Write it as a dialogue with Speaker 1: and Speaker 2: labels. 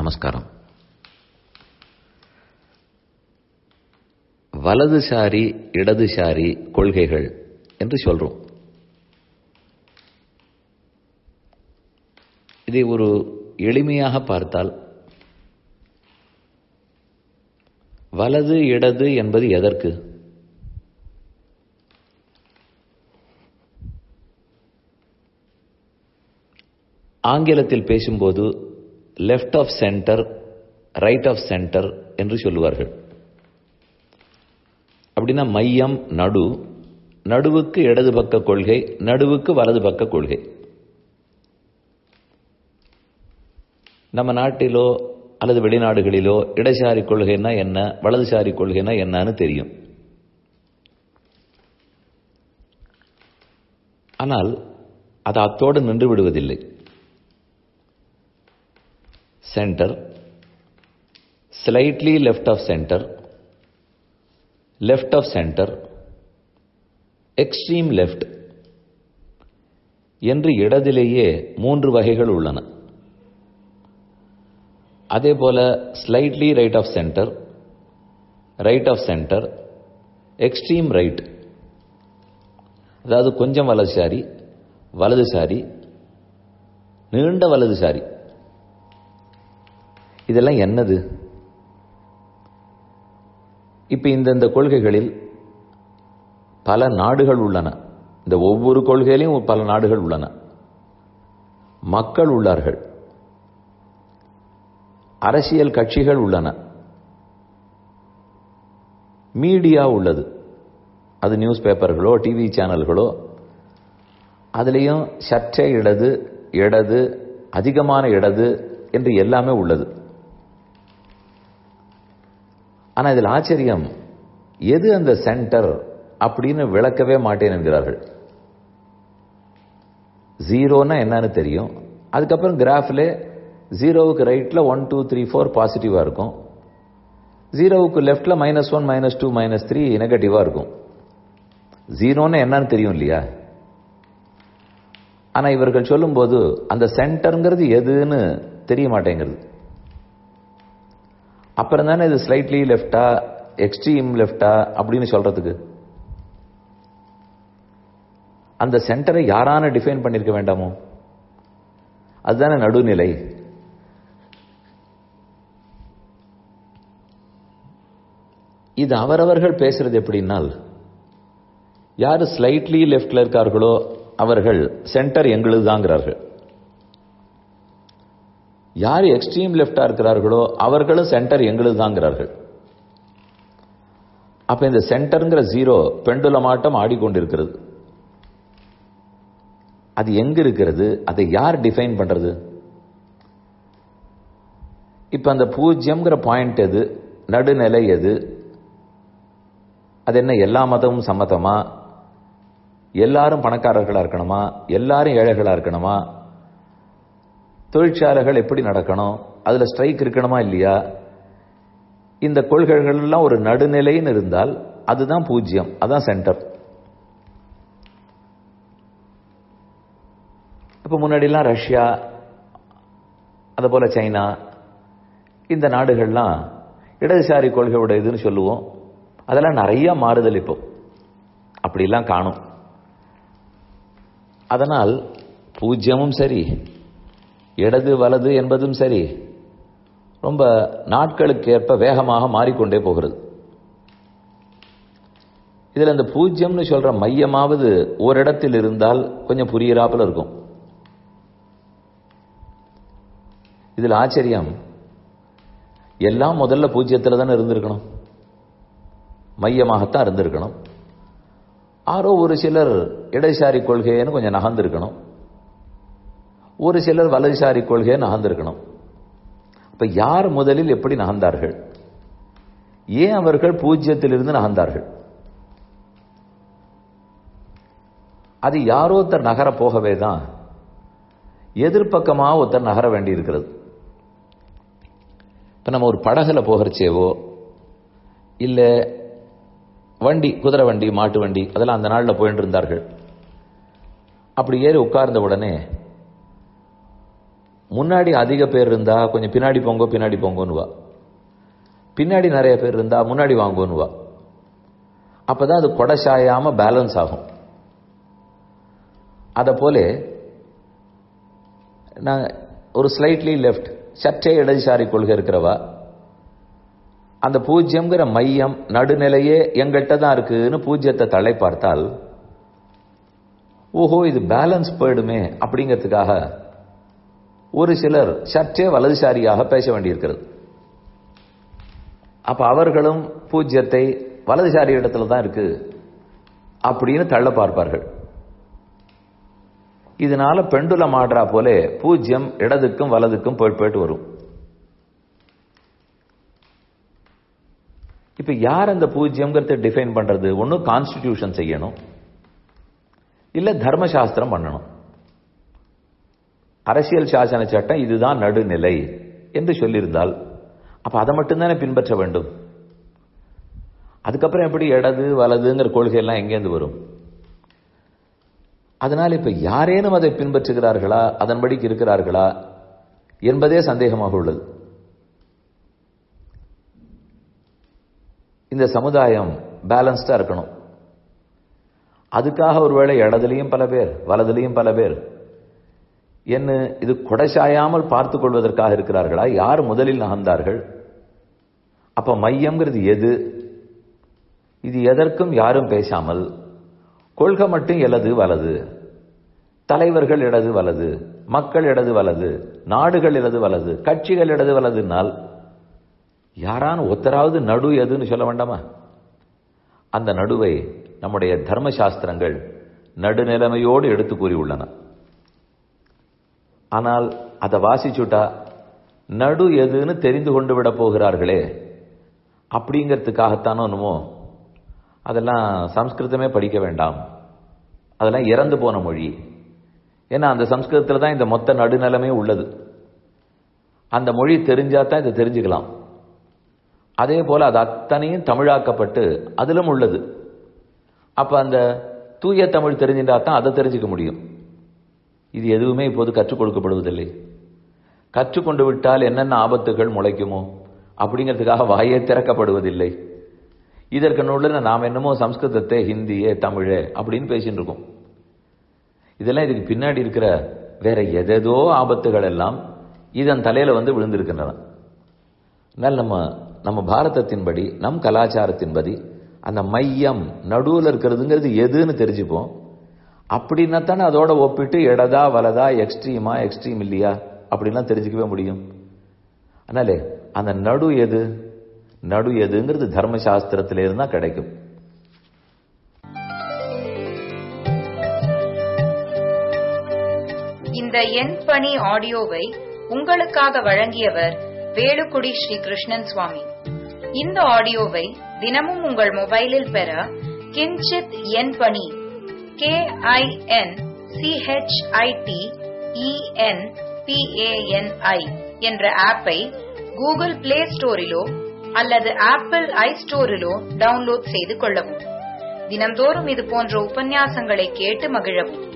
Speaker 1: நமஸ்காரம் வலதுசாரி இடதுசாரி கொள்கைகள் என்று சொல்றோம் இதை ஒரு எளிமையாக பார்த்தால் வலது இடது என்பது எதற்கு ஆங்கிலத்தில் பேசும்போது left of centre right of centre என்று சொல்லுவார்கள் அப்படின்னா மையம் நடு நடுவுக்கு இடது பக்க கொள்கை நடுவுக்கு வலது பக்க கொள்கை நம்ம நாட்டிலோ அல்லது வெளிநாடுகளிலோ இடதுசாரி கொள்கைன்னா என்ன வலதுசாரி கொள்கைன்னா என்னன்னு தெரியும் ஆனால் அது அத்தோடு நின்று விடுவதில்லை centre slightly left of centre left of centre extreme left என்று இடதிலேயே மூன்று வகைகள் உள்ளன அதே போல slightly right of centre right of centre extreme right அதாவது கொஞ்சம் வலதுசாரி வலதுசாரி நீண்ட வலதுசாரி இதெல்லாம் என்னது இப்ப இந்தந்த கொள்கைகளில் பல நாடுகள் உள்ளன இந்த ஒவ்வொரு கொள்கையிலையும் பல நாடுகள் உள்ளன மக்கள் உள்ளார்கள் அரசியல் கட்சிகள் உள்ளன மீடியா உள்ளது அது நியூஸ் பேப்பர்களோ டிவி சேனல்களோ அதுலேயும் சற்றே இடது இடது அதிகமான இடது என்று எல்லாமே உள்ளது ஆனா இதில் ஆச்சரியம் எது அந்த சென்டர் அப்படின்னு விளக்கவே மாட்டேன் என்கிறார்கள் ஜீரோன்னா என்னன்னு தெரியும் அதுக்கப்புறம் கிராஃப்ல ஜீரோவுக்கு ரைட்ல ஒன் டூ த்ரீ ஃபோர் பாசிட்டிவா இருக்கும் ஜீரோவுக்கு லெஃப்ட்ல minus one minus two minus three நெகட்டிவா இருக்கும் ஜீரோன்னு என்னன்னு தெரியும் இல்லையா ஆனா இவர்கள் சொல்லும்போது அந்த சென்டருங்கிறது எதுன்னு தெரிய மாட்டேங்கிறது அப்புறம் தானே இது ஸ்லைட்லி லெஃப்டா எக்ஸ்ட்ரீம் லெஃப்டா அப்படின்னு சொல்றதுக்கு அந்த சென்டரை யாரான டிஃபைன் பண்ணிருக்க வேண்டாமோ அதுதானே நடுநிலை இது அவரவர்கள் பேசுறது எப்படின்னால் யாரு ஸ்லைட்லி லெஃப்ட்ல இருக்கார்களோ அவர்கள் சென்டர் எங்களுதாங்கிறார்கள் யார் எக்ஸ்ட்ரீம் லெஃப்டா இருக்கிறார்களோ அவர்களும் சென்டர் எங்களுதாங்கிறார்கள் அப்ப இந்த சென்டர்ங்கிற ஜீரோ பெண்டுலமாட்டம் ஆடிக்கொண்டிருக்கிறது அது எங்க இருக்கிறது அதை யார் டிஃபைன் பண்றது இப்ப அந்த பூஜ்யம்ங்கிற பாயிண்ட் எது நடுநிலை எது அது என்ன எல்லா மதமும் சம்மதமா எல்லாரும் பணக்காரர்களா இருக்கணுமா எல்லாரும் ஏழைகளா இருக்கணுமா தொழிற்சாலைகள் எப்படி நடக்கணும் அதுல ஸ்ட்ரைக் இருக்கணுமா இல்லையா இந்த கொள்கைகள் எல்லாம் ஒரு நடுநிலைன்னு இருந்தால் அதுதான் பூஜ்யம் அதான் சென்டர் இப்ப முன்னாடிலாம் ரஷ்யா அதே போல சைனா இந்த நாடுகள்லாம் இடதுசாரி கொள்கையோட இதுன்னு சொல்லுவோம் அதெல்லாம் நிறைய மாறுதல் இப்போ அப்படிலாம் காணும் அதனால் பூஜ்யமும் சரி இடது வலது என்பதும் சரி ரொம்ப நாட்களுக்கு ஏற்ப வேகமாக மாறிக்கொண்டே போகிறது இதுல இந்த பூஜ்யம்னு சொல்ற மையமாவது ஓரிடத்தில் இருந்தால் கொஞ்சம் புரியிறாப்புல இருக்கும் இதுல ஆச்சரியம் எல்லாம் முதல்ல பூஜ்யத்தில் தானே இருந்திருக்கணும் மையமாகத்தான் இருந்திருக்கணும் ஆரோ ஒரு சிலர் இடதுசாரி கொள்கைன்னு கொஞ்சம் நகர்ந்திருக்கணும் ஒரு சிலர் வலதுசாரி கொள்கையை நகர்ந்திருக்கணும் அப்ப யார் முதலில் எப்படி நகர்ந்தார்கள் ஏன் அவர்கள் பூஜ்யத்திலிருந்து நகர்ந்தார்கள் அது யாரோ ஒருத்தர் நகர போகவே தான் எதிர்ப்பக்கமாக ஒருத்தர் நகர வேண்டி இருக்கிறது இப்ப நம்ம ஒரு படகுல போகிறச்சேவோ இல்ல வண்டி குதிரை வண்டி மாட்டு வண்டி அதெல்லாம் அந்த நாளில் போயிட்டு இருந்தார்கள் அப்படி ஏறி உட்கார்ந்த உடனே முன்னாடி அதிக பேர் இருந்தா கொஞ்சம் பின்னாடி போங்க பின்னாடி போங்கன்னுவா பின்னாடி நிறைய பேர் இருந்தா முன்னாடி வாங்குவன்னுவா அப்பதான் அது கொடை சாயாம பேலன்ஸ் ஆகும் அத போல நான் ஒரு ஸ்லைட்லி லெஃப்ட் சற்றே இடதுசாரி கொள்கை இருக்கிறவா அந்த பூஜ்யம்ங்கிற மையம் நடுநிலையே எங்கிட்ட தான் இருக்குன்னு பூஜ்யத்தை தலை பார்த்தால் ஓஹோ இது பேலன்ஸ் போயிடுமே அப்படிங்கிறதுக்காக ஒரு சிலர் சற்றே வலதுசாரியாக பேச வேண்டியிருக்கிறது அப்ப அவர்களும் பூஜ்யத்தை வலதுசாரி இடத்துல தான் இருக்கு அப்படின்னு தள்ள பார்ப்பார்கள் இதனால பெண்டுலம் ஆடுறா போல பூஜ்யம் இடதுக்கும் வலதுக்கும் போயிட்டு போயிட்டு வரும் இப்ப யார் அந்த பூஜ்யம்ங்கிறத டிஃபைன் பண்றது ஒன்னு கான்ஸ்டிடியூஷன் செய்யணும் இல்ல தர்மசாஸ்திரம் பண்ணணும் அரசியல் சாசன சட்டம் இதுதான் நடுநிலை என்று சொல்லியிருந்தால் அப்ப அதை மட்டும்தானே பின்பற்ற வேண்டும் அதுக்கப்புறம் எப்படி இடது வலதுங்கிற கொள்கை எல்லாம் எங்கேருந்து வரும் அதனால் இப்ப யாரேனும் அதை பின்பற்றுகிறார்களா அதன்படிக்கு இருக்கிறார்களா என்பதே சந்தேகமாக உள்ளது இந்த சமுதாயம் பேலன்ஸ்டா இருக்கணும் அதுக்காக ஒருவேளை இடதுலையும் பல பேர் வலதுலையும் பல பேர் என்ன இது கொடைசாயாமல் பார்த்துக் கொள்வதற்காக இருக்கிறார்களா யார் முதலில் நகர்ந்தார்கள் அப்ப மையம்ங்கிறது எது இது எதற்கும் யாரும் பேசாமல் கொள்கை மட்டும் எலது வலது தலைவர்கள் இடது வலது மக்கள் இடது வலது நாடுகள் இடது வலது கட்சிகள் இடது வலதுனால் யாரான ஒத்தராவது நடு எதுன்னு சொல்ல வேண்டாமா அந்த நடுவை நம்முடைய தர்மசாஸ்திரங்கள் நடுநிலைமையோடு எடுத்து கூறியுள்ளன ஆனால் அதை வாசிச்சுட்டா நடு எதுன்னு தெரிந்து கொண்டு விட போகிறார்களே அப்படிங்கிறதுக்காகத்தானோ என்னமோ அதெல்லாம் சம்ஸ்கிருதமே படிக்க வேண்டாம் அதெல்லாம் இறந்து போன மொழி ஏன்னா அந்த சம்ஸ்கிருதத்தில் தான் இந்த மொத்த நடுநிலைமே உள்ளது அந்த மொழி தெரிஞ்சா தான் இதை தெரிஞ்சுக்கலாம் அதே போல அது அத்தனையும் தமிழாக்கப்பட்டு அதிலும் உள்ளது அப்ப அந்த தூய தமிழ் தெரிஞ்சின்றா தான் அதை தெரிஞ்சுக்க முடியும் இது எதுவுமே இப்போது கற்றுக் கொடுக்கப்படுவதில்லை கற்றுக்கொண்டு விட்டால் என்னென்ன ஆபத்துகள் முளைக்குமோ அப்படிங்கிறதுக்காக வாயே திறக்கப்படுவதில்லை இதற்கு நூலில் நாம் என்னமோ சம்ஸ்கிருதத்தை ஹிந்தியே தமிழே அப்படின்னு பேசிட்டு இருக்கோம் இதெல்லாம் இதுக்கு பின்னாடி இருக்கிற வேற எதேதோ ஆபத்துகள் எல்லாம் இதன் தலையில வந்து விழுந்திருக்கின்றன அதனால் நம்ம நம்ம பாரதத்தின்படி நம் கலாச்சாரத்தின்படி அந்த மையம் நடுவில் இருக்கிறதுங்கிறது எதுன்னு தெரிஞ்சுப்போம் அப்படின்னா தானே அதோட ஒப்பிட்டு இடதா வலதா எக்ஸ்ட்ரீமா எக்ஸ்ட்ரீம் இல்லையா அப்படின்லாம் தெரிஞ்சுக்கவே முடியும் அதனாலே அந்த நடு எது நடு எதுங்கிறது தர்மசாஸ்திரத்தில இருந்தா கிடைக்கும்
Speaker 2: இந்த எண் பணி ஆடியோவை உங்களுக்காக வழங்கியவர் வேலுக்குடி ஸ்ரீ கிருஷ்ணன் சுவாமி இந்த ஆடியோவை தினமும் உங்கள் மொபைலில் பெற கிஞ்சித் எண் பணி கே ஐ என் சிஹெச்ஐடி இஎன் பிஏஎன்ஐ என்ற ஆப்பை கூகுள் பிளே ஸ்டோரிலோ அல்லது ஆப்பிள் ஐ ஸ்டோரிலோ டவுன்லோட் செய்து கொள்ளவும் தினம்தோறும் இது போன்ற உபன்யாசங்களை கேட்டு மகிழவும்